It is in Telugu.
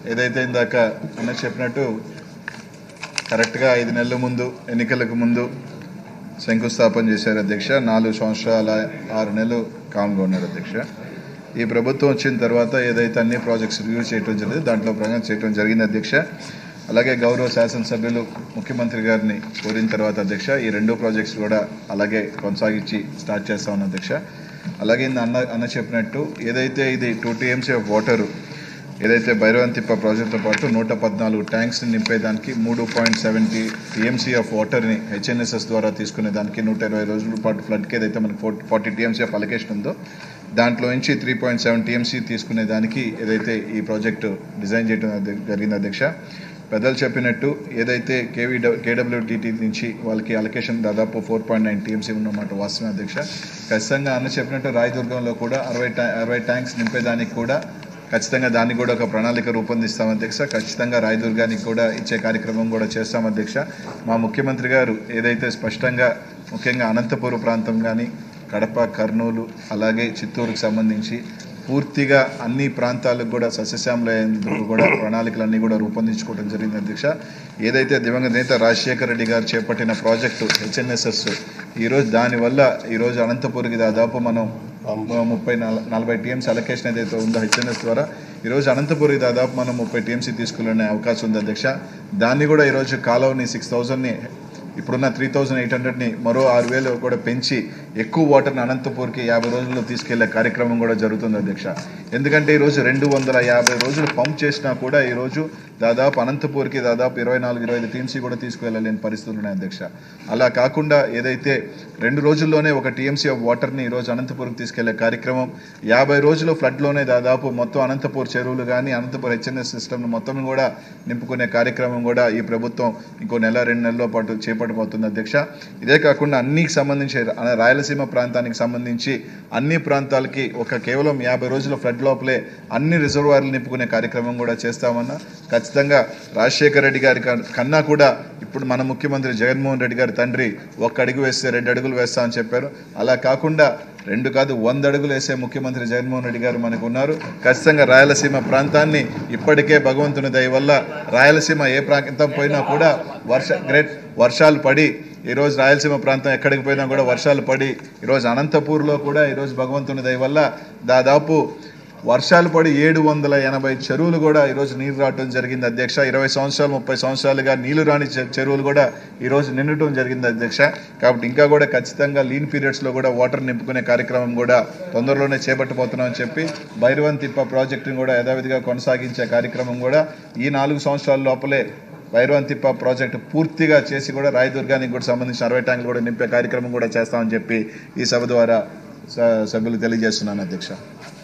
ఏదైతే ఇందాక అన్న చెప్పినట్టు కరెక్ట్గా ఐదు నెలల ముందు ఎన్నికలకు ముందు శంకుస్థాపన చేశారు అధ్యక్ష నాలుగు సంవత్సరాల ఆరు నెలలు కామ్గా ఉన్నారు అధ్యక్ష ఈ ప్రభుత్వం వచ్చిన తర్వాత ఏదైతే అన్ని ప్రాజెక్ట్స్ రివ్యూ చేయడం జరిగింది దాంట్లో ప్రకారం చేయడం జరిగింది అధ్యక్ష అలాగే గౌరవ శాసనసభ్యులు ముఖ్యమంత్రి గారిని కోరిన తర్వాత అధ్యక్ష ఈ రెండు ప్రాజెక్ట్స్ కూడా అలాగే కొనసాగించి స్టార్ట్ చేస్తా ఉన్నాం అధ్యక్ష అలాగే ఇంద అన్న అన్న చెప్పినట్టు ఏదైతే ఇది టూ టీఎంసీ ఆఫ్ వాటరు ఏదైతే భైరవంతిప్ప ప్రాజెక్టుతో పాటు నూట పద్నాలుగు ట్యాంక్స్ని నింపేదానికి మూడు పాయింట్ సెవెంటీ టీఎంసీ ఆఫ్ వాటర్ని హెచ్ఎన్ఎస్ఎస్ ద్వారా తీసుకునే దానికి నూట ఇరవై రోజుల పాటు ఫ్లడ్కి ఏదైతే మనకి four forty TMC of allocation ఉందో దాంట్లో నుంచి త్రీ పాయింట్ సెవెన్ టీఎంసీ తీసుకునే దానికి ఏదైతే ఈ ప్రాజెక్టు డిజైన్ చేయడం అధ్య- జరిగింది అధ్యక్ష పెద్దలు చెప్పినట్టు ఏదైతే కేవీ కేడబ్ల్యూటీటీ నుంచి వాళ్ళకి అలొకేషన్ దాదాపు ఫోర్ పాయింట్ నైన్ టీఎంసీ ఉన్నమాట వాస్తవం అధ్యక్ష ఖచ్చితంగా అన్న చెప్పినట్టు రాయదుర్గంలో కూడా అరవై ట్యా అరవై ట్యాంక్స్ నింపేదానికి కూడా ఖచ్చితంగా దాన్ని కూడా ఒక ప్రణాళిక రూపొందిస్తాం అధ్యక్ష ఖచ్చితంగా రాయదుర్గానికి కూడా ఇచ్చే కార్యక్రమం కూడా చేస్తాం అధ్యక్ష మా ముఖ్యమంత్రి గారు ఏదైతే స్పష్టంగా ముఖ్యంగా అనంతపురం ప్రాంతం కానీ కడప కర్నూలు అలాగే చిత్తూరుకు సంబంధించి పూర్తిగా అన్ని ప్రాంతాలకు కూడా సస్యశ్యామలయ్యేందుకు కూడా ప్రణాళికలన్నీ కూడా రూపొందించుకోవడం జరిగింది అధ్యక్ష ఏదైతే దివంగత నేత రాజశేఖర రెడ్డి గారు చేపట్టిన ప్రాజెక్టు హెచ్ఎన్ఎస్ఎస్ ఈరోజు దానివల్ల ఈరోజు అనంతపురికి దాదాపు మనం ముప్పై నల- నలభై టీఎంసీ అలొకేషన్ ఏదైతే ఉందో హెచ్ఎన్ఎస్ ద్వారా ఈరోజు అనంతపురికి దాదాపు మనం ముప్పై టీఎంసీ తీసుకునే అవకాశం ఉంది అధ్యక్ష దాన్ని కూడా ఈరోజు కాలువని సిక్స్ థౌజండ్ని ఇప్పుడున్న త్రీ థౌజండ్ ఎయిట్ హండ్రెడ్ని మరో ఆరు వేలు కూడా పెంచి ఎక్కువ వాటర్ని అనంతపూర్కి యాభై రోజుల్లో తీసుకెళ్లే కార్యక్రమం కూడా జరుగుతుంది అధ్యక్ష ఎందుకంటే ఈరోజు రెండు వందల యాభై రోజులు పంప్ చేసినా కూడా ఈరోజు దాదాపు అనంతపూర్కి దాదాపు ఇరవై నాలుగు ఇరవై ఐదు టీఎంసీ కూడా తీసుకువెళ్ళలేని పరిస్థితులు ఉన్నాయి అధ్యక్ష అలా కాకుండా ఏదైతే రెండు రోజుల్లోనే ఒక టీఎంసీ ఆఫ్ వాటర్ని ఈరోజు అనంతపూర్కి తీసుకెళ్లే కార్యక్రమం యాభై రోజులు ఫ్లడ్లోనే దాదాపు మొత్తం అనంతపూర్ చెరువులు కానీ అనంతపూర్ హెచ్ఎన్ఎస్ సిస్టమ్ మొత్తం కూడా నింపుకునే కార్యక్రమం కూడా ఈ ప్రభుత్వం ఇంకో నెల రెండు నెలల పాటు చేపట్టబోతుంది అధ్యక్ష ఇదే కాకుండా అన్నికి సంబంధించి రా- రాయలసీమ ప్రాంతానికి సంబంధించి అన్ని ప్రాంతాలకి ఒక కేవలం యాభై రోజుల ఫ్లడ్ లోపలే అన్ని రిజర్వాయర్లు నింపుకునే కార్యక్రమం కూడా చేస్తామన్నా ఖచ్చితంగా రాజశేఖర రెడ్డి గారి కన్- కన్నా కూడా ఇప్పుడు మన ముఖ్యమంత్రి జగన్మోహన్ రెడ్డి గారి తండ్రి ఒక్క అడుగు వేస్తే రెండు అడుగులు వేస్తామని చెప్పారు అలా కాకుండా రెండు కాదు వంద అడుగులు వేసే ముఖ్యమంత్రి జగన్మోహన్ రెడ్డి గారు మనకు ఉన్నారు ఖచ్చితంగా రాయలసీమ ప్రాంతాన్ని ఇప్పటికే భగవంతుని దయ వల్ల రాయలసీమ ఏ ప్రాంతం పోయినా కూడా వర్ష గ్రేట్ వర్షాలు పడి ఈరోజు రాయలసీమ ప్రాంతం ఎక్కడికి పోయినా కూడా వర్షాలు పడి ఈరోజు అనంతపూర్లో కూడా ఈరోజు భగవంతుని దయ వల్ల దాదాపు వర్షాలు పడి ఏడు వందల ఎనభై చెరువులు కూడా ఈరోజు నీరు రావడం జరిగింది అధ్యక్ష ఇరవై సంవత్సరాలు ముప్పై సంవత్సరాలుగా నీళ్లు రాని చె- చెరువులు కూడా ఈరోజు నిండటం జరిగింది అధ్యక్ష కాబట్టి ఇంకా కూడా ఖచ్చితంగా లీన్ పీరియడ్స్లో కూడా వాటర్ నింపుకునే కార్యక్రమం కూడా తొందరలోనే చేపట్టబోతున్నామని చెప్పి భైరవన్ తిప్ప ప్రాజెక్టును కూడా యథావిధిగా కొనసాగించే కార్యక్రమం కూడా ఈ నాలుగు సంవత్సరాల లోపలే భైరవన్ తిప్ప ప్రాజెక్టు పూర్తిగా చేసి కూడా రాయదుర్గానికి కూడా సంబంధించిన అరవై ట్యాంకులు కూడా నింపే కార్యక్రమం కూడా చేస్తామని చెప్పి ఈ సభ ద్వారా స- సభ్యులు తెలియజేస్తున్నాను అధ్యక్ష